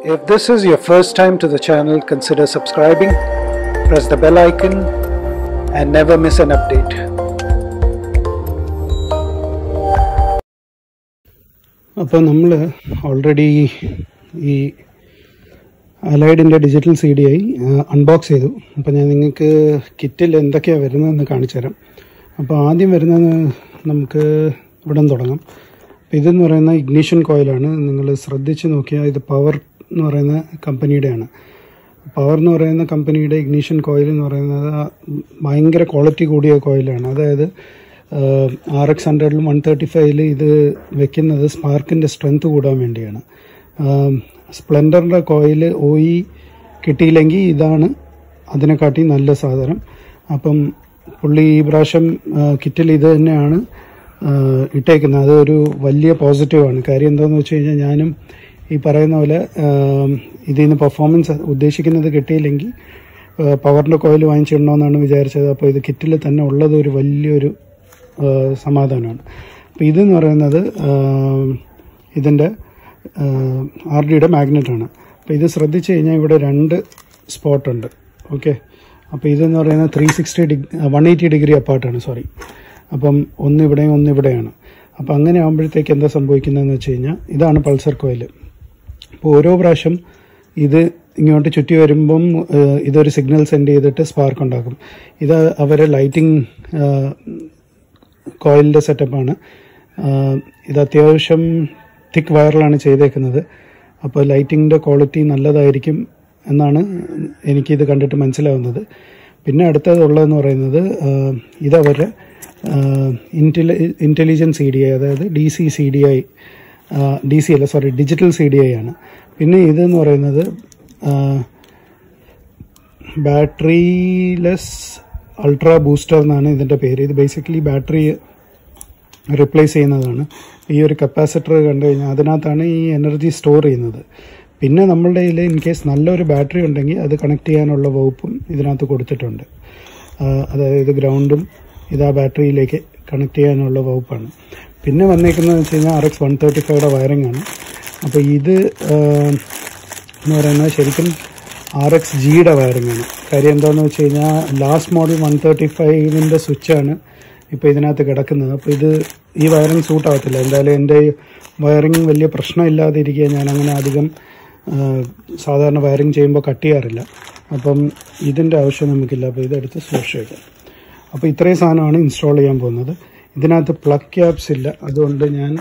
If this is your first time to the channel, consider subscribing, press the bell icon, and never miss an update. അപ്പോൾ നമ്മൾ already ഈ അലൈഡിൻ്റെ digital C D I unbox ചെയ്തു അപ്പോൾ ഞാൻ നിങ്ങൾക്ക് കിറ്റിൽ എന്തൊക്കെയാണ് വരുന്നതെന്ന് കാണിച്ചു തരാം അപ്പോൾ ആദ്യം വരുന്നത് നമുക്ക് ഇവിടെ നിന്ന് തുടങ്ങാം അപ്പോൾ ഇതെന്ന് പറയുന്ന ഇഗ്നീഷൻ കോയിലാണ് നിങ്ങൾ ശ്രദ്ധിച്ച് നോക്കിയാൽ ഇത് പവർ എന്ന് പറയുന്ന കമ്പനിയുടെയാണ് പവർ എന്ന് പറയുന്ന കമ്പനിയുടെ ഇഗ്നീഷൻ കോയിൽ എന്ന് പറയുന്നത് ഭയങ്കര ക്വാളിറ്റി കൂടിയ കോയിലാണ് അതായത് ആർ എക്സ് ഹൺഡ്രഡിലും വൺ തേർട്ടി ഫൈവിൽ ഇത് വെക്കുന്നത് സ്പാർക്കിൻ്റെ സ്ട്രെങ്ത് കൂടാൻ വേണ്ടിയാണ് സ്പ്ലെൻഡറിൻ്റെ കോയിൽ ഒ ഇ കിട്ടിയില്ലെങ്കിൽ ഇതാണ് അതിനെക്കാട്ടി നല്ല സാധനം അപ്പം പുള്ളി ഈ പ്രാവശ്യം കിറ്റിൽ ഇത് തന്നെയാണ് ഇട്ടേക്കുന്നത് അതൊരു വലിയ പോസിറ്റീവാണ് കാര്യം എന്താണെന്ന് വെച്ച് കഴിഞ്ഞാൽ ഞാനും ഈ പറയുന്ന പോലെ ഇതിൽ നിന്ന് പെർഫോമൻസ് ഉദ്ദേശിക്കുന്നത് കിട്ടിയില്ലെങ്കിൽ പവറിൻ്റെ കോയിൽ വാങ്ങിച്ചിടണമെന്നാണ് വിചാരിച്ചത് അപ്പോൾ ഇത് കിറ്റിൽ തന്നെ ഉള്ളത് ഒരു വലിയൊരു സമാധാനമാണ് അപ്പോൾ ഇതെന്ന് പറയുന്നത് ഇതിൻ്റെ ആർ ഡിയുടെ മാഗ്നറ്റാണ് അപ്പോൾ ഇത് ശ്രദ്ധിച്ചു കഴിഞ്ഞാൽ ഇവിടെ രണ്ട് സ്പോട്ടുണ്ട് ഓക്കെ അപ്പോൾ ഇതെന്ന് പറയുന്നത് three sixty degree one eighty degree അപ്പാർട്ടാണ് സോറി അപ്പം ഒന്ന് ഇവിടെയും ഒന്ന് ഇവിടെയാണ് അപ്പോൾ അങ്ങനെ ആകുമ്പോഴത്തേക്ക് എന്താ സംഭവിക്കുന്നതെന്ന് വെച്ച് കഴിഞ്ഞാൽ ഇതാണ് പൾസർ കോയിൽ അപ്പോൾ ഓരോ പ്രാവശ്യം ഇത് ഇങ്ങോട്ട് ചുറ്റി വരുമ്പം ഇതൊരു സിഗ്നൽ സെൻഡ് ചെയ്തിട്ട് സ്പാർക്ക് ഉണ്ടാക്കും ഇത് അവരെ ലൈറ്റിംഗ് കോയിലിൻ്റെ സെറ്റപ്പാണ് ഇത് അത്യാവശ്യം തിക്ക് വയറിലാണ് ചെയ്തേക്കുന്നത് അപ്പോൾ ലൈറ്റിങ്ങിൻ്റെ ക്വാളിറ്റി നല്ലതായിരിക്കും എന്നാണ് എനിക്കിത് കണ്ടിട്ട് മനസ്സിലാവുന്നത് പിന്നെ അടുത്തതുള്ളതെന്ന് പറയുന്നത് ഇതവരുടെ ഇൻ്റലി ഇൻ്റലിജൻസ് സി ഡി ഐ അതായത് D C C D I D C അല്ല sorry digital C D I ആണ് പിന്നെ ഇതെന്ന് പറയുന്നത് ബാറ്ററിലെസ് അൾട്രാ ബൂസ്റ്റർ എന്നാണ് ഇതിൻ്റെ പേര് ഇത് ബേസിക്കലി ബാറ്ററി റിപ്ലേസ് ചെയ്യുന്നതാണ് ഈ ഒരു കപ്പാസിറ്റർ കണ്ടു കഴിഞ്ഞാൽ അതിനകത്താണ് ഈ എനർജി സ്റ്റോർ ചെയ്യുന്നത് പിന്നെ നമ്മളുടെ കയ്യിൽ ഇൻ കേസ് നല്ലൊരു ബാറ്ററി ഉണ്ടെങ്കിൽ അത് കണക്ട് ചെയ്യാനുള്ള വകുപ്പും ഇതിനകത്ത് കൊടുത്തിട്ടുണ്ട് അതായത് ഗ്രൗണ്ടും ഇത് ആ ബാറ്ററിയിലേക്ക് കണക്ട് ചെയ്യാനുള്ള വകുപ്പാണ് പിന്നെ വന്നേക്കുന്നത് വെച്ച് കഴിഞ്ഞാൽ ആർ എക്സ് വൺ തേർട്ടി ഫൈവയുടെ വയറിംഗ് ആണ് അപ്പോൾ ഇത് എന്ന് പറയുന്നത് ശരിക്കും ആർ എക്സ് ജിയുടെ വയറിംഗ് ആണ് കാര്യം എന്താണെന്ന് വെച്ച് കഴിഞ്ഞാൽ ലാസ്റ്റ് മോഡൽ വൺ തേർട്ടി ഫൈവിൻ്റെ സ്വിച്ചാണ് ഇപ്പോൾ ഇതിനകത്ത് കിടക്കുന്നത് അപ്പോൾ ഇത് ഈ വയറിംഗ് സൂട്ട് ആവത്തില്ല എന്തായാലും എൻ്റെ വയറിംഗ് വലിയ പ്രശ്നമില്ലാതെ ഇരിക്കുക ഞാൻ അങ്ങനെ അധികം സാധാരണ വയറിംഗ് ചെയ്യുമ്പോൾ കട്ട് ചെയ്യാറില്ല അപ്പം ഇതിൻ്റെ ആവശ്യം നമുക്കില്ല അപ്പോൾ ഇതെടുത്ത് സൂക്ഷിച്ച് വയ്ക്കാം അപ്പോൾ ഇത്രയും സാധനമാണ് ഇൻസ്റ്റാൾ ചെയ്യാൻ പോകുന്നത് ഇതിനകത്ത് പ്ലഗ് ക്യാപ്സ് ഇല്ല അതുകൊണ്ട് ഞാൻ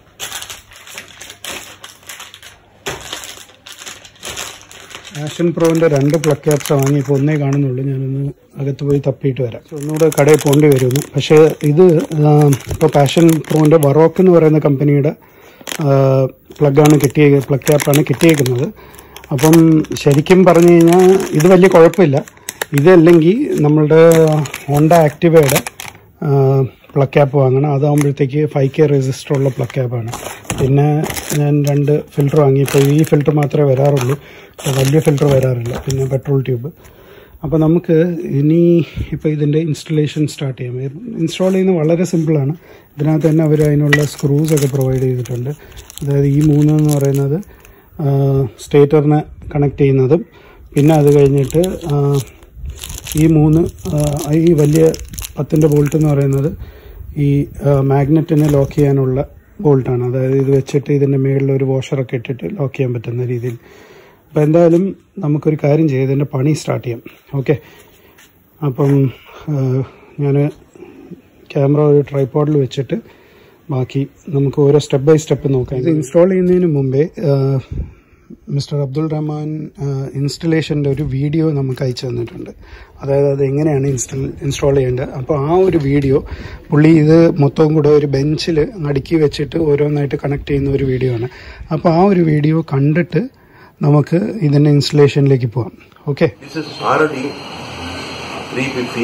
ആഷൻ പ്രോവിൻ്റെ രണ്ട് പ്ലഗ് ക്യാപ്സ് വാങ്ങി ഇപ്പോൾ ഒന്നേ കാണുന്നുള്ളൂ ഞാനൊന്ന് അകത്ത് പോയി തപ്പിയിട്ട് വരാം ഒന്നുകൂടെ കടയിൽ പോകേണ്ടി വരുന്നു പക്ഷേ ഇത് ഇപ്പോൾ പാഷൻ പ്രോവിൻ്റെ വറോക്ക് എന്ന് പറയുന്ന കമ്പനിയുടെ പ്ലഗാണ് കിട്ടിയ പ്ലഗ് ക്യാപ്പാണ് കിട്ടിയേക്കുന്നത് അപ്പം ശരിക്കും പറഞ്ഞു കഴിഞ്ഞാൽ ഇത് വലിയ കുഴപ്പമില്ല ഇതല്ലെങ്കിൽ നമ്മളുടെ ഹോണ്ട ആക്ടിവയുടെ പ്ലഗ് ക്യാപ്പ് വാങ്ങണം അതാകുമ്പോഴത്തേക്ക് ഫൈവ് കെ റെസിസ്റ്റർ ഉള്ള പ്ലഗ് ക്യാപ്പാണ് പിന്നെ ഞാൻ രണ്ട് ഫിൽറ്റർ വാങ്ങി ഇപ്പോൾ ഈ ഫിൽറ്റർ മാത്രമേ വരാറുള്ളൂ വലിയ ഫിൽറ്റർ വരാറില്ല പിന്നെ പെട്രോൾ ട്യൂബ് അപ്പോൾ നമുക്ക് ഇനി ഇപ്പോൾ ഇതിൻ്റെ ഇൻസ്റ്റലേഷൻ സ്റ്റാർട്ട് ചെയ്യാം ഇൻസ്റ്റാൾ ചെയ്യുന്നത് വളരെ സിമ്പിളാണ് ഇതിനകത്ത് തന്നെ അവർ അതിനുള്ള സ്ക്രൂസ് ഒക്കെ പ്രൊവൈഡ് ചെയ്തിട്ടുണ്ട് അതായത് ഈ മൂന്ന് എന്ന് പറയുന്നത് സ്റ്റേറ്ററിനെ കണക്ട് ചെയ്യുന്നതും പിന്നെ അത് കഴിഞ്ഞിട്ട് ഈ മൂന്ന് ഈ വലിയ പത്തിൻ്റെ ബോൾട്ട് എന്ന് പറയുന്നത് ഈ മാഗ്നറ്റിനെ ലോക്ക് ചെയ്യാനുള്ള ബോൾട്ടാണ് അതായത് ഇത് വെച്ചിട്ട് ഇതിൻ്റെ മുകളിൽ ഒരു വാഷറൊക്കെ ഇട്ടിട്ട് ലോക്ക് ചെയ്യാൻ പറ്റുന്ന രീതിയിൽ അപ്പോൾ എന്തായാലും നമുക്കൊരു കാര്യം ചെയ്യാം ഇതിൻ്റെ പണി സ്റ്റാർട്ട് ചെയ്യാം ഓക്കെ അപ്പം ഞാൻ ക്യാമറ ഒരു ട്രൈപ്പോഡിൽ വെച്ചിട്ട് ബാക്കി നമുക്ക് ഓരോ സ്റ്റെപ്പ് ബൈ സ്റ്റെപ്പ് നോക്കാം ഇത് ഇൻസ്റ്റാൾ ചെയ്യുന്നതിന് മുമ്പേ മിസ്റ്റർ അബ്ദുൾ റഹ്മാൻ ഇൻസ്റ്റലേഷൻ്റെ ഒരു വീഡിയോ നമുക്ക് അയച്ചു തന്നിട്ടുണ്ട് അതായത് അത് എങ്ങനെയാണ് ഇൻസ്റ്റൽ ഇൻസ്റ്റാൾ ചെയ്യേണ്ടത് അപ്പോൾ ആ ഒരു വീഡിയോ പുള്ളി ഇത് മൊത്തവും കൂടെ ഒരു ബെഞ്ചിൽ അടുക്കി വെച്ചിട്ട് ഓരോന്നായിട്ട് കണക്ട് ചെയ്യുന്ന ഒരു വീഡിയോ ആണ് അപ്പോൾ ആ ഒരു വീഡിയോ കണ്ടിട്ട് നമുക്ക് ഇതിൻ്റെ ഇൻസ്റ്റലേഷനിലേക്ക് പോവാം okay This is Bharati 350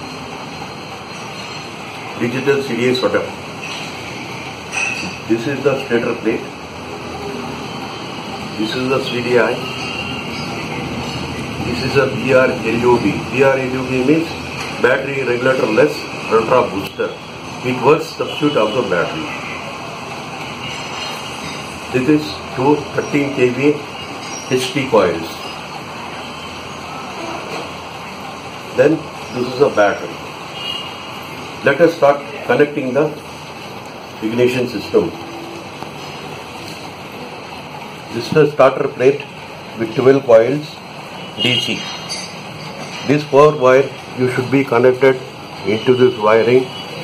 digital CDI setup. This is the stator plate. This is the CDI. This is a BR LUB. BR LUB means battery regulator less ultra booster. It works substitute of the battery. This is two 13 kV HT coils. Then this is a battery. Let us start connecting the ignition system. This is a starter plate with 12 coils DC. This power wire you should be connected into this wiring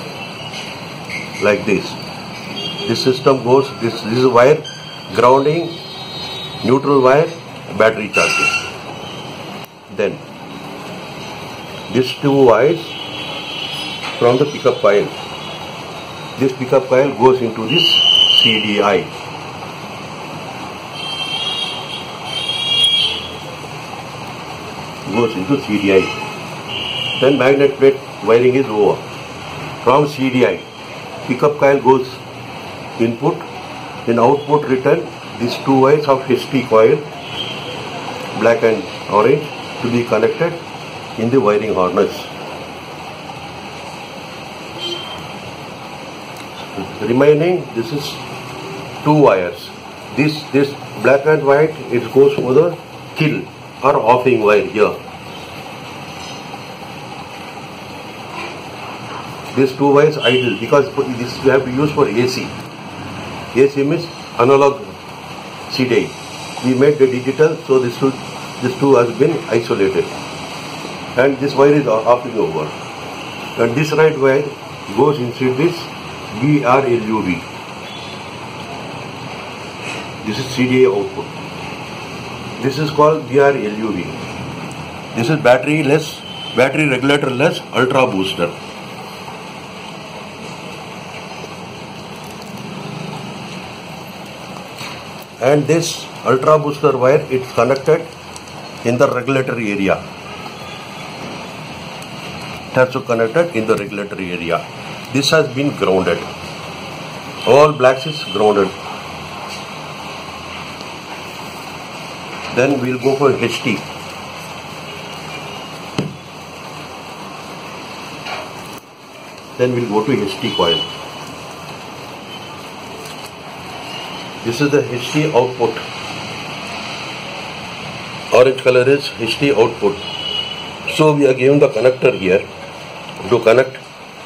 like this. This system goes this this is wire grounding neutral wire battery charging. Then these two wires from the pickup coil. This pickup coil goes into this CDI. Goes into CDI. Then magnet plate wiring is over. From CDI, pickup coil goes input, then output return these two wires of HT coil, black and orange, to be connected in the wiring harness. remaining this is two wires this this black and white it goes for the kill or offing wire here these two wires idle because this we have to use for AC AC means analog CDI we made the digital so this two this two has been isolated and this wire is offing over and this right wire goes inside this BRLUV. This is CDA output. This is called BRLUV. This is battery less, battery regulator less ultra booster. And this ultra booster wire it's connected in the regulatory area. It has to connected in the regulatory area this has been grounded all blacks is grounded then we'll go for HT then we'll go to HT coil this is the HT output orange color is HT output so we are given the connector here to connect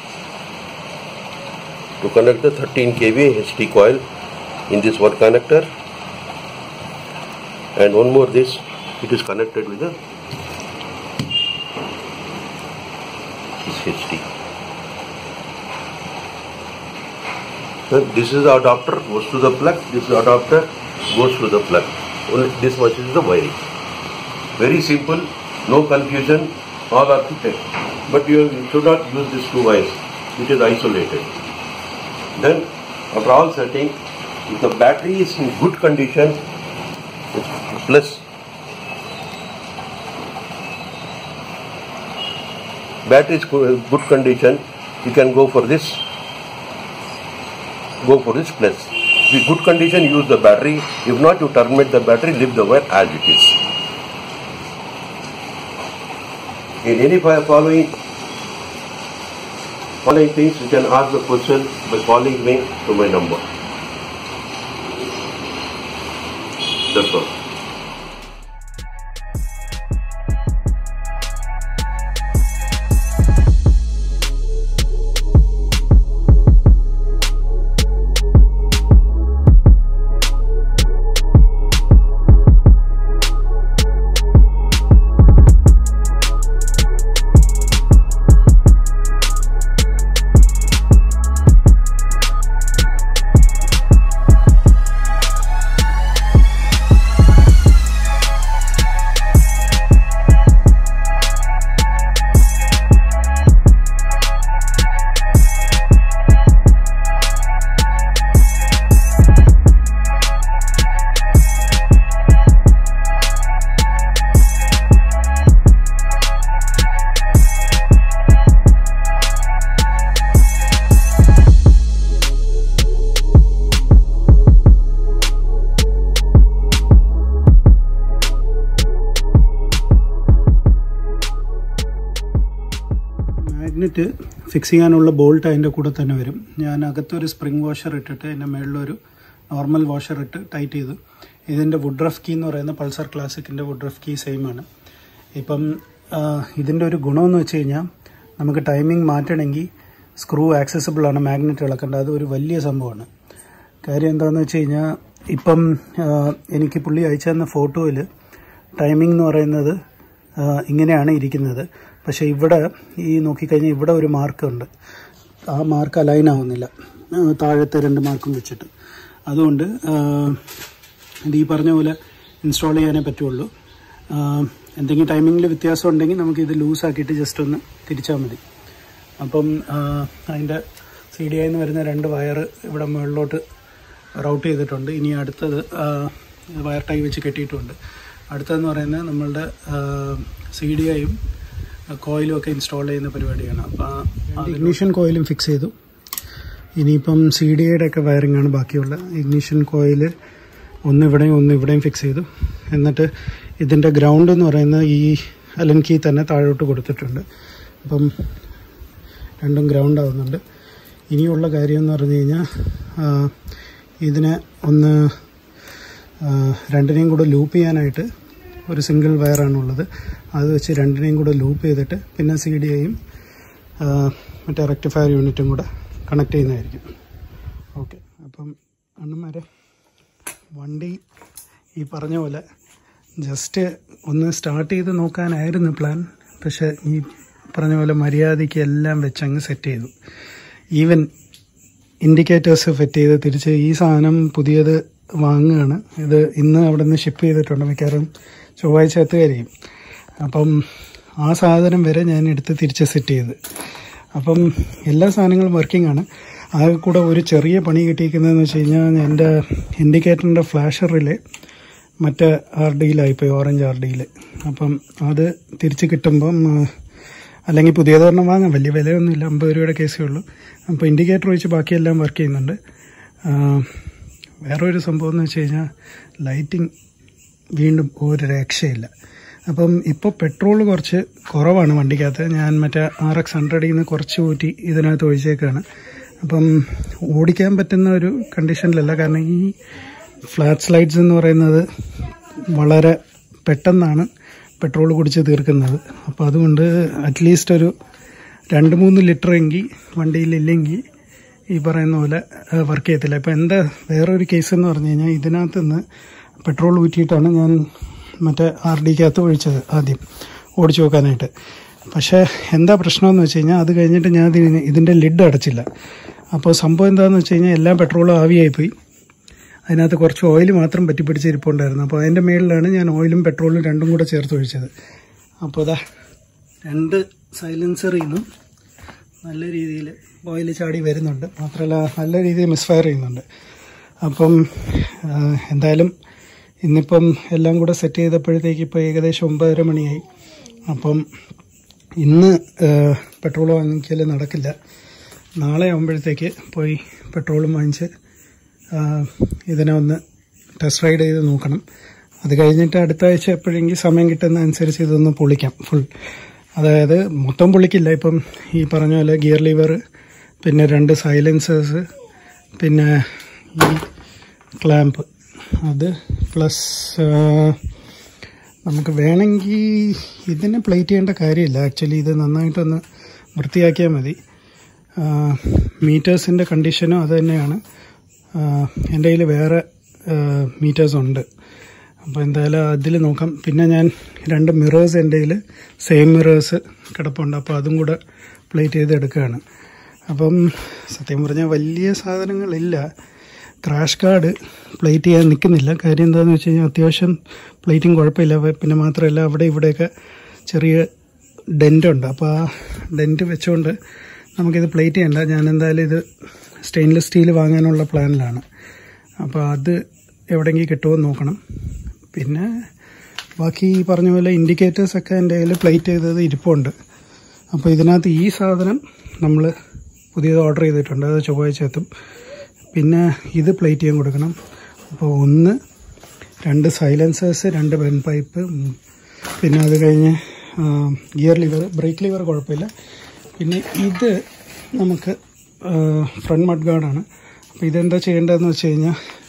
to connect the 13 kV HT coil in this one connector and one more this it is connected with the this HT. So this is the adapter goes to the plug, this adapter goes to the plug. Only this much is the wiring. Very simple, no confusion, all are fitted. But you should not use these two wires, it is isolated. Then after all setting, if the battery is in good condition, it's plus battery is good good condition, you can go for this, go for this plus. If good condition, use the battery. If not, you terminate the battery, leave the wire as it is. In any following following things, you can ask the question by calling me to my number. That's all. Magnet fix ചെയ്യാനുള്ള bolt അതിൻ്റെ കൂടെ തന്നെ വരും ഞാൻ അകത്തൊരു spring washer ഇട്ടിട്ട് അതിൻ്റെ മുകളിലൊരു നോർമൽ വാഷർ ഇട്ട് ടൈറ്റ് ചെയ്തു ഇതിൻ്റെ വുഡ് റഫ് കീ എന്ന് പറയുന്ന പൾസർ ക്ലാസിക്കിൻ്റെ വുഡ് റഫ് കീ സെയിം ആണ് ഇപ്പം ആ, ഇതിൻ്റെ ഒരു ഗുണമെന്ന് വെച്ച് കഴിഞ്ഞാൽ നമുക്ക് ടൈമിംഗ് മാറ്റണമെങ്കിൽ സ്ക്രൂ ആക്സസിബിൾ ആണ് മാഗ്നറ്റ് ഇളക്കേണ്ടത് അത് ഒരു വലിയ സംഭവമാണ് കാര്യം എന്താണെന്ന് വെച്ച് കഴിഞ്ഞാൽ ഇപ്പം ആ, എനിക്ക് പുള്ളി അയച്ചു തന്ന ഫോട്ടോയിൽ ടൈമിംഗ് എന്ന് പറയുന്നത് ആ, ഇങ്ങനെയാണ് ഇരിക്കുന്നത് പക്ഷേ ഇവിടെ ഈ നോക്കിക്കഴിഞ്ഞാൽ ഇവിടെ ഒരു മാർക്ക് ഉണ്ട് ആ മാർക്ക് അലൈൻ ആവുന്നില്ല ആ, താഴത്തെ രണ്ട് മാർക്കും വെച്ചിട്ട് അതുകൊണ്ട് ആ, ഇത് ഈ പറഞ്ഞ പോലെ ഇൻസ്റ്റാൾ ചെയ്യാനേ പറ്റുള്ളൂ ആ, എന്തെങ്കിലും ടൈമിങ്ങിൽ വ്യത്യാസം ഉണ്ടെങ്കിൽ നമുക്ക് ഇത് ലൂസ് ആക്കിയിട്ട് ജസ്റ്റ് ഒന്ന് തിരിച്ചാൽ മതി അപ്പം ആ, അതിൻ്റെ സി ഡി ഐന്ന് വരുന്ന രണ്ട് വയർ ഇവിടെ മുകളിലോട്ട് റൗട്ട് ചെയ്തിട്ടുണ്ട് ഇനി അടുത്തത് ആ, വയർ ടൈ വെച്ച് കെട്ടിയിട്ടുണ്ട് അടുത്തതെന്ന് പറയുന്നത് നമ്മളുടെ സി ഡി ഐയും കോയിലും ഒക്കെ ഇൻസ്റ്റാൾ ചെയ്യുന്ന പരിപാടിയാണ് അപ്പോൾ ഇഗ്നീഷൻ കോയിലും ഫിക്സ് ചെയ്തു ഇനിയിപ്പം സി ഡി ഐയുടെ ഒക്കെ വയറിംഗ് ആണ് ബാക്കിയുള്ള ഇഗ്നീഷൻ കോയിൽ ഒന്ന് ഇവിടെയും ഒന്ന് ഇവിടെയും ഫിക്സ് ചെയ്തു എന്നിട്ട് ഇതിൻ്റെ ഗ്രൗണ്ട് എന്ന് പറയുന്നത് ഈ അലൻ കീ തന്നെ താഴോട്ട് കൊടുത്തിട്ടുണ്ട് അപ്പം രണ്ടും ഗ്രൗണ്ട് ആവുന്നുണ്ട് ഇനിയുള്ള കാര്യം എന്ന് പറഞ്ഞു കഴിഞ്ഞാൽ ആ, ഇതിനെ ഒന്ന് ആ, രണ്ടിനെയും കൂടെ ലൂപ്പ് ചെയ്യാനായിട്ട് ഒരു സിംഗിൾ വയറാണുള്ളത് അത് വെച്ച് രണ്ടിനെയും കൂടെ ലൂപ്പ് ചെയ്തിട്ട് പിന്നെ സി ഡി ഐയും മറ്റേ റെക്ടിഫയർ യൂണിറ്റും കൂടെ കണക്ട് ചെയ്യുന്നതായിരിക്കും ഓക്കെ അപ്പം അണ്ണന്മാരെ വണ്ടി ഈ പറഞ്ഞ പോലെ ജസ്റ്റ് ഒന്ന് സ്റ്റാർട്ട് ചെയ്ത് നോക്കാനായിരുന്നു പ്ലാൻ പക്ഷെ ഈ പറഞ്ഞ പോലെ മര്യാദയ്ക്ക് എല്ലാം വെച്ച് അങ്ങ് സെറ്റ് ചെയ്തു ഈവൻ ഇൻഡിക്കേറ്റേഴ്സ് ഫിറ്റ് ചെയ്ത് തിരിച്ച് ഈ സാധനം പുതിയത് വാങ്ങുകയാണ് ഇത് ഇന്ന് അവിടെ നിന്ന് ഷിപ്പ് ചെയ്തിട്ടുണ്ട് മിക്കവാറും ചൊവ്വാഴ്ച എത്തുകയായിരിക്കും അപ്പം ആ സാധനം വരെ ഞാൻ എടുത്ത് തിരിച്ച് സെറ്റ് ചെയ്ത് അപ്പം എല്ലാ സാധനങ്ങളും വർക്കിംഗ് ആണ് ആകെ കൂടെ ഒരു ചെറിയ പണി കിട്ടിയിരിക്കുന്നതെന്ന് വെച്ച് കഴിഞ്ഞാൽ എൻ്റെ ഇൻഡിക്കേറ്ററിൻ്റെ ഫ്ലാഷർ റിലേ മറ്റേ ആർ ഡിയിലായിപ്പോയി ഓറഞ്ച് ആർ ഡിയിൽ അപ്പം അത് തിരിച്ച് കിട്ടുമ്പം ആ, അല്ലെങ്കിൽ പുതിയതൊരെണ്ണം വാങ്ങാം വലിയ വിലയൊന്നുമില്ല അമ്പത് രൂപയുടെ കേസേ ഉള്ളൂ അപ്പോൾ ഇൻഡിക്കേറ്റർ ഒഴിച്ച് ബാക്കിയെല്ലാം വർക്ക് ചെയ്യുന്നുണ്ട് ആ, വേറൊരു സംഭവം എന്ന് വെച്ച് കഴിഞ്ഞാൽ ലൈറ്റിംഗ് വീണ്ടും ഒരു രക്ഷയില്ല അപ്പം ഇപ്പോൾ പെട്രോൾ കുറച്ച് കുറവാണ് വണ്ടിക്കകത്ത് ഞാൻ മറ്റേ ആർ എക്സ് ഹൺഡ്രഡിൽ നിന്ന് കുറച്ച് ഊറ്റി ഇതിനകത്ത് ഒഴിച്ചേക്കാണ് അപ്പം ഓടിക്കാൻ പറ്റുന്ന ഒരു കണ്ടീഷനിലല്ല കാരണം ഈ ഫ്ലാറ്റ് സ്ലൈഡ്സ് എന്ന് പറയുന്നത് വളരെ പെട്ടെന്നാണ് പെട്രോൾ കുടിച്ച് തീർക്കുന്നത് അപ്പോൾ അതുകൊണ്ട് അറ്റ്ലീസ്റ്റ് ഒരു രണ്ട് മൂന്ന് ലിറ്റർ എങ്കിൽ വണ്ടിയിലില്ലെങ്കിൽ ഈ പറയുന്ന പോലെ വർക്ക് ചെയ്യത്തില്ല ഇപ്പം എൻ്റെ വേറൊരു കേസ് എന്ന് പറഞ്ഞു കഴിഞ്ഞാൽ ഇതിനകത്ത് നിന്ന് പെട്രോൾ ഊറ്റിയിട്ടാണ് ഞാൻ മറ്റേ ആർ ഡിക്കകത്ത് ഒഴിച്ചത് ആദ്യം ഓടിച്ചു നോക്കാനായിട്ട് പക്ഷേ എന്താ പ്രശ്നമെന്ന് വെച്ച് കഴിഞ്ഞാൽ അത് കഴിഞ്ഞിട്ട് ഞാൻ ഇതിന് ഇതിൻ്റെ ലിഡ് അടച്ചില്ല അപ്പോൾ സംഭവം എന്താണെന്ന് വെച്ച് കഴിഞ്ഞാൽ എല്ലാ പെട്രോളും ആവിയായിപ്പോയി അതിനകത്ത് കുറച്ച് ഓയിൽ മാത്രം പറ്റിപ്പിടിച്ച് ഇരിപ്പുണ്ടായിരുന്നു അപ്പോൾ അതിൻ്റെ മേളിലാണ് ഞാൻ ഓയിലും പെട്രോളും രണ്ടും കൂടെ ചേർത്ത് ഒഴിച്ചത് അപ്പോൾ അതാ രണ്ട് സൈലൻസറിൽ നിന്നും നല്ല രീതിയിൽ ഓയിൽ ചാടി വരുന്നുണ്ട് മാത്രമല്ല നല്ല രീതിയിൽ മിസ്ഫയർ ചെയ്യുന്നുണ്ട് അപ്പം ആ, എന്തായാലും ഇന്നിപ്പം എല്ലാം കൂടെ സെറ്റ് ചെയ്തപ്പോഴത്തേക്ക് ഇപ്പോൾ ഏകദേശം ഒമ്പതര മണിയായി അപ്പം ഇന്ന് പെട്രോൾ വാങ്ങിക്കൽ നടക്കില്ല നാളെ ആകുമ്പോഴത്തേക്ക് പോയി പെട്രോളും വാങ്ങിച്ച് ആ, ഇതിനെ ഒന്ന് ടെസ്റ്റ് റൈഡ് ചെയ്ത് നോക്കണം അത് കഴിഞ്ഞിട്ട് അടുത്ത ആഴ്ച എപ്പോഴെങ്കിലും സമയം കിട്ടുന്ന അനുസരിച്ച് ഇതൊന്ന് പൊളിക്കാം ഫുൾ അതായത് മൊത്തം പൊളിക്കില്ല ഇപ്പം ഈ പറഞ്ഞ പോലെ ഗിയർ ലിവർ പിന്നെ രണ്ട് സൈലൻസേഴ്സ് പിന്നെ ഈ ക്ലാമ്പ് അത് പ്ലസ് നമുക്ക് വേണമെങ്കിൽ ഇതിനെ പ്ലേറ്റ് ചെയ്യേണ്ട കാര്യമില്ല ആക്ച്വലി ഇത് നന്നായിട്ടൊന്ന് വൃത്തിയാക്കിയാൽ മതി മീറ്റേഴ്സിൻ്റെ കണ്ടീഷനും അത് തന്നെയാണ് എൻ്റെ കയ്യിൽ വേറെ മീറ്റേഴ്സ് ഉണ്ട് അപ്പോൾ എന്തായാലും അതിൽ നോക്കാം പിന്നെ ഞാൻ രണ്ട് മിറേഴ്സ് എൻ്റെ കയ്യിൽ സെയിം മിറേഴ്സ് കിടപ്പുണ്ട് അപ്പോൾ അതും കൂടെ പ്ലേറ്റ് ചെയ്ത് എടുക്കുകയാണ് അപ്പം സത്യം പറഞ്ഞാൽ വലിയ സാധനങ്ങളില്ല ക്രാഷ് കാർഡ് പ്ലേറ്റ് ചെയ്യാൻ നിൽക്കുന്നില്ല കാര്യം എന്താണെന്ന് വെച്ച് കഴിഞ്ഞാൽ അത്യാവശ്യം പ്ലേറ്റിംഗ് കുഴപ്പമില്ല പിന്നെ മാത്രമല്ല അവിടെ ഇവിടെയൊക്കെ ചെറിയ ഡെൻ്റ് ഉണ്ട് അപ്പോൾ ആ ഡെൻറ്റ് വെച്ചുകൊണ്ട് നമുക്കിത് പ്ലേറ്റ് ചെയ്യണ്ട ഞാൻ എന്തായാലും ഇത് സ്റ്റെയിൻലെസ് സ്റ്റീൽ വാങ്ങാനുള്ള പ്ലാനിലാണ് അപ്പോൾ അത് എവിടെയെങ്കിലും കിട്ടുമോ എന്ന് നോക്കണം പിന്നെ ബാക്കി ഈ പറഞ്ഞ പോലെ ഇൻഡിക്കേറ്റേഴ്സൊക്കെ എൻ്റെ കയ്യിൽ പ്ലേറ്റ് ചെയ്തത് ഇരിപ്പുണ്ട് അപ്പോൾ ഇതിനകത്ത് ഈ സാധനം നമ്മൾ പുതിയത് ഓർഡർ ചെയ്തിട്ടുണ്ട് അത് ചൊവ്വാഴ്ച എത്തും പിന്നെ ഇത് പ്ലേറ്റ് ചെയ്യാൻ കൊടുക്കണം അപ്പോൾ ഒന്ന് രണ്ട് സൈലൻസേഴ്സ് രണ്ട് ബെൻ പൈപ്പ് ഉം, പിന്നെ അത് കഴിഞ്ഞ് ഗിയർ ലിവർ ബ്രേക്ക് ലിവർ കുഴപ്പമില്ല പിന്നെ ഇത് നമുക്ക് ഫ്രണ്ട് മഡ് ഗാർഡാണ് അപ്പോൾ ഇതെന്താ ചെയ്യേണ്ടതെന്ന് വെച്ച് കഴിഞ്ഞാൽ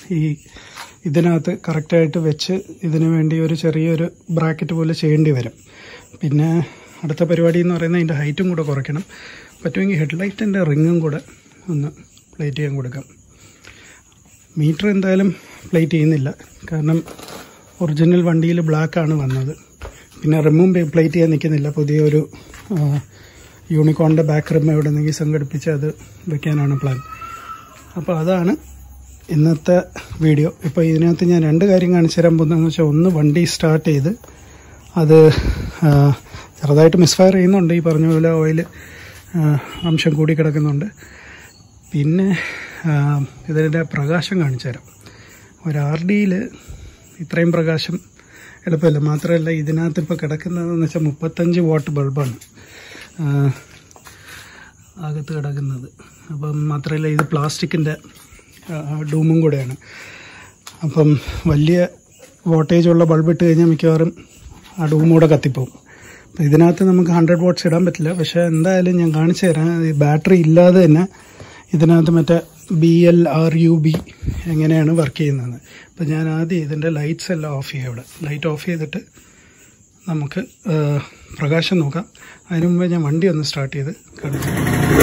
ഈ ഇതിനകത്ത് കറക്റ്റായിട്ട് വെച്ച് ഇതിനു വേണ്ടി ഒരു ചെറിയൊരു ബ്രാക്കറ്റ് പോലെ ചെയ്യേണ്ടി വരും പിന്നെ അടുത്ത പരിപാടി എന്ന് പറയുന്നത് അതിൻ്റെ ഹൈറ്റും കൂടെ കുറയ്ക്കണം പറ്റുമെങ്കിൽ ഹെഡ്ലൈറ്റിൻ്റെ റിങ്ങും കൂടെ ഒന്ന് പ്ലേറ്റ് ചെയ്യാൻ കൊടുക്കാം മീറ്റർ എന്തായാലും പ്ലേറ്റ് ചെയ്യുന്നില്ല കാരണം ഒറിജിനൽ വണ്ടിയിൽ ബ്ലാക്കാണ് വന്നത് പിന്നെ റിമും പ്ലേറ്റ് ചെയ്യാൻ നിൽക്കുന്നില്ല പുതിയൊരു യൂണിക്കോണിൻ്റെ ബാക്ക് റിം എവിടെ നിന്നെങ്കിൽ സംഘടിപ്പിച്ച് അത് വെക്കാനാണ് പ്ലാൻ അപ്പോൾ അതാണ് ഇന്നത്തെ വീഡിയോ ഇപ്പോൾ ഇതിനകത്ത് ഞാൻ രണ്ട് കാര്യം കാണിച്ചു തരാൻ പോകുന്നതെന്ന് വെച്ചാൽ ഒന്ന് വണ്ടി സ്റ്റാർട്ട് ചെയ്ത് അത് ആ, ചെറുതായിട്ട് മിസ്ഫയർ ചെയ്യുന്നുണ്ട് ഈ പറഞ്ഞ പോലെ ഓയിൽ അംശം കൂടി കിടക്കുന്നുണ്ട് പിന്നെ ആ, ഇതിൻ്റെ പ്രകാശം കാണിച്ചു തരാം ഒരു ആർ ഡിയിൽ ഇത്രയും പ്രകാശം എളുപ്പമില്ല മാത്രമല്ല ഇതിനകത്ത് ഇപ്പോൾ കിടക്കുന്നതെന്ന് വെച്ചാൽ മുപ്പത്തഞ്ച് വാട്ട് ബൾബാണ് ആ, അകത്ത് കിടക്കുന്നത് അപ്പം മാത്രമല്ല ഇത് പ്ലാസ്റ്റിക്കിൻ്റെ ഡൂമും കൂടെയാണ് അപ്പം വലിയ വോൾട്ടേജ് ഉള്ള ബൾബ് ഇട്ട് കഴിഞ്ഞാൽ മിക്കവാറും ആ ഡൂം കൂടെ കത്തിപ്പോവും അപ്പം ഇതിനകത്ത് നമുക്ക് ഹൺഡ്രഡ് വാട്ട്സ് ഇടാൻ പറ്റില്ല പക്ഷേ എന്തായാലും ഞാൻ കാണിച്ചു തരാം ഈ ബാറ്ററി ഇല്ലാതെ തന്നെ ഇതിനകത്ത് മറ്റേ B L R U B എങ്ങനെയാണ് വർക്ക് ചെയ്യുന്നത് അപ്പം ഞാൻ ആദ്യം ഇതിൻ്റെ ലൈറ്റ്സ് എല്ലാം ഓഫ് ചെയ്യാം ഇവിടെ ലൈറ്റ് ഓഫ് ചെയ്തിട്ട് നമുക്ക് ആ, പ്രകാശം നോക്കാം അതിനു മുമ്പേ ഞാൻ വണ്ടി ഒന്ന് സ്റ്റാർട്ട് ചെയ്ത് കാണിച്ചു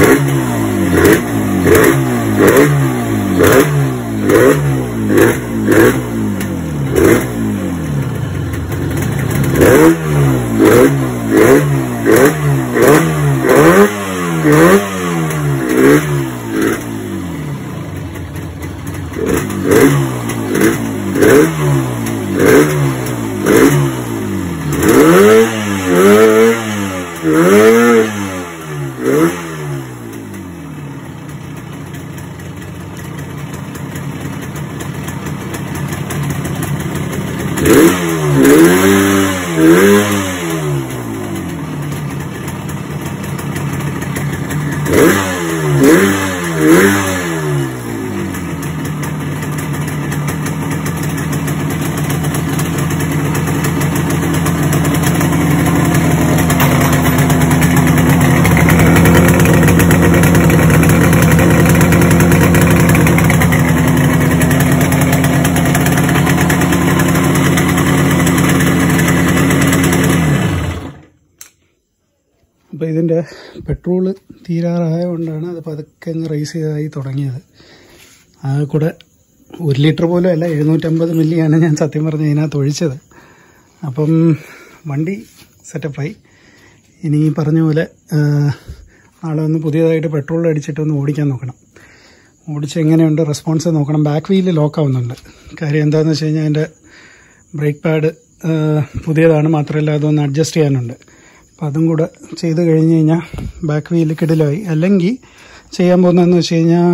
അപ്പോൾ ഇതിൻ്റെ പെട്രോള് തീരാറായതുകൊണ്ടാണ് അത് പതുക്കെ അങ്ങ് റേസ് ചെയ്തായി തുടങ്ങിയത് ആ കൂടെ ഒരു ലിറ്റർ പോലും അല്ല എഴുന്നൂറ്റമ്പത് മില്ലിയാണ് ഞാൻ സത്യം പറഞ്ഞ് ഇതിനകത്ത് ഒഴിച്ചത് അപ്പം വണ്ടി സെറ്റപ്പായി ഇനി ഈ പറഞ്ഞ പോലെ ആ, നാളെ ഒന്ന് പുതിയതായിട്ട് പെട്രോൾ അടിച്ചിട്ട് ഒന്ന് ഓടിക്കാൻ നോക്കണം ഓടിച്ച് എങ്ങനെയുണ്ട് റെസ്പോൺസ് നോക്കണം ബാക്ക് വീല് ലോക്ക് ആവുന്നുണ്ട് കാര്യം എന്താണെന്ന് വെച്ച് കഴിഞ്ഞാൽ അതിൻ്റെ ബ്രേക്ക് പാഡ് പുതിയതാണ് മാത്രമല്ല അതൊന്ന് അഡ്ജസ്റ്റ് ചെയ്യാനുണ്ട് അപ്പം അതും കൂടെ ചെയ്ത് കഴിഞ്ഞ് കഴിഞ്ഞാൽ ബാക്ക് വീല് കിടിലായി അല്ലെങ്കിൽ ചെയ്യാൻ പോകുന്നതെന്ന് വെച്ച് കഴിഞ്ഞാൽ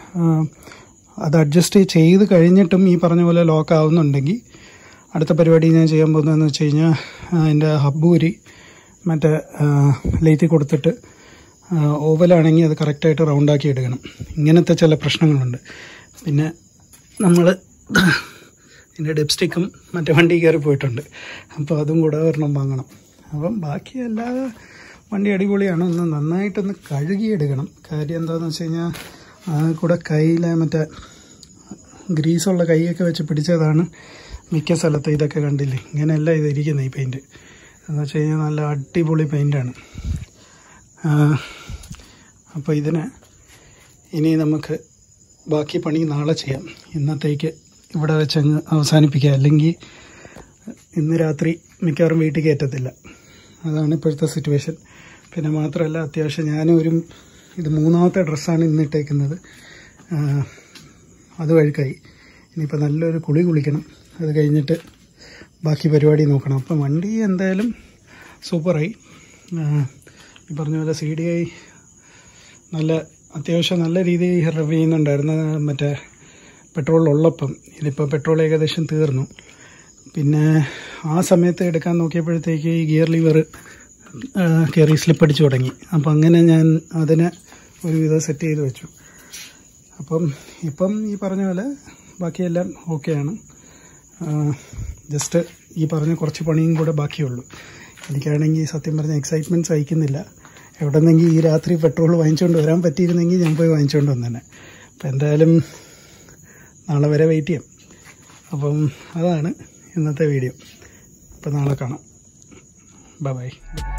അത് അഡ്ജസ്റ്റ് ചെയ്ത് കഴിഞ്ഞിട്ടും ഈ പറഞ്ഞ പോലെ ലോക്ക് ആവുന്നുണ്ടെങ്കിൽ അടുത്ത പരിപാടി ഞാൻ ചെയ്യാൻ പോകുന്നതെന്ന് വെച്ച് കഴിഞ്ഞാൽ അതിൻ്റെ ഹബ്ബൂരി മറ്റേ ലേത്തി കൊടുത്തിട്ട് ഓവലാണെങ്കിൽ അത് കറക്റ്റായിട്ട് റൗണ്ടാക്കി എടുക്കണം ഇങ്ങനത്തെ ചില പ്രശ്നങ്ങളുണ്ട് പിന്നെ നമ്മൾ ഇതിൻ്റെ ഡിപ്സ്റ്റിക്കും മറ്റേ വണ്ടി കയറി പോയിട്ടുണ്ട് അപ്പോൾ അതും കൂടെ ഒരെണ്ണം വാങ്ങണം അപ്പം ബാക്കി എല്ലാ വണ്ടി അടിപൊളിയാണ് ഒന്ന് നന്നായിട്ടൊന്ന് കഴുകിയെടുക്കണം കാര്യം എന്താണെന്ന് വെച്ച് കഴിഞ്ഞാൽ ആ കൂടെ കയ്യിലെ മറ്റേ ഗ്രീസുള്ള കൈയൊക്കെ വെച്ച് പിടിച്ചതാണ് മിക്ക സ്ഥലത്ത് ഇതൊക്കെ കണ്ടില്ലേ ഇങ്ങനെയല്ല ഇത് ഇരിക്കുന്നത് ഈ പെയിൻറ്റ് എന്ന് വെച്ച് കഴിഞ്ഞാൽ നല്ല അടിപൊളി പെയിൻ്റാണ് അപ്പോൾ ഇതിന് ഇനി നമുക്ക് ബാക്കി പണി നാളെ ചെയ്യാം ഇന്നത്തേക്ക് ഇവിടെ വെച്ചങ്ങ് അവസാനിപ്പിക്കുക അല്ലെങ്കിൽ ഇന്ന് രാത്രി മിക്കവാറും വീട്ടിൽ കയറ്റത്തില്ല അതാണ് ഇപ്പോഴത്തെ സിറ്റുവേഷൻ പിന്നെ മാത്രമല്ല അത്യാവശ്യം ഞാനും ഒരു ഇത് മൂന്നാമത്തെ ഡ്രസ്സാണ് ഇന്നിട്ടേക്കുന്നത് ആ, അത് വഴുക്കായി ഇനിയിപ്പോൾ നല്ലൊരു കുളി കുളിക്കണം അത് കഴിഞ്ഞിട്ട് ബാക്കി പരിപാടി നോക്കണം അപ്പം വണ്ടി എന്തായാലും സൂപ്പറായി ആ, ഈ പറഞ്ഞ പോലെ സി ഡി ഐ നല്ല അത്യാവശ്യം നല്ല രീതിയിൽ റവ് ചെയ്യുന്നുണ്ടായിരുന്നു മറ്റേ പെട്രോൾ ഉള്ളപ്പം ഇതിപ്പോൾ പെട്രോൾ ഏകദേശം തീർന്നു പിന്നെ ആ സമയത്ത് എടുക്കാൻ നോക്കിയപ്പോഴത്തേക്ക് ഈ ഗിയർ ലിവർ കയറി സ്ലിപ്പ് അടിച്ചു തുടങ്ങി അപ്പം അങ്ങനെ ഞാൻ അതിനെ ഒരുവിധം സെറ്റ് ചെയ്ത് വെച്ചു അപ്പം ഇപ്പം ഈ പറഞ്ഞ പോലെ ബാക്കിയെല്ലാം ഓക്കെയാണ് ജസ്റ്റ് ഈ പറഞ്ഞ കുറച്ച് പണിയും കൂടെ ബാക്കിയുള്ളൂ എനിക്കാണെങ്കിൽ സത്യം പറഞ്ഞ എക്സൈറ്റ്മെൻറ്റ് സഹിക്കുന്നില്ല എവിടെ നിന്നെങ്കിൽ ഈ രാത്രി പെട്രോൾ വാങ്ങിച്ചുകൊണ്ട് വരാൻ പറ്റിയിരുന്നെങ്കിൽ ഞാൻ പോയി വാങ്ങിച്ചുകൊണ്ട് വന്നേനെ അപ്പം എന്തായാലും നാളെ വരെ വെയിറ്റ് ചെയ്യാം അപ്പം അതാണ് ഇന്നത്തെ വീഡിയോ അപ്പം നാളെ കാണാം ബൈ ബൈ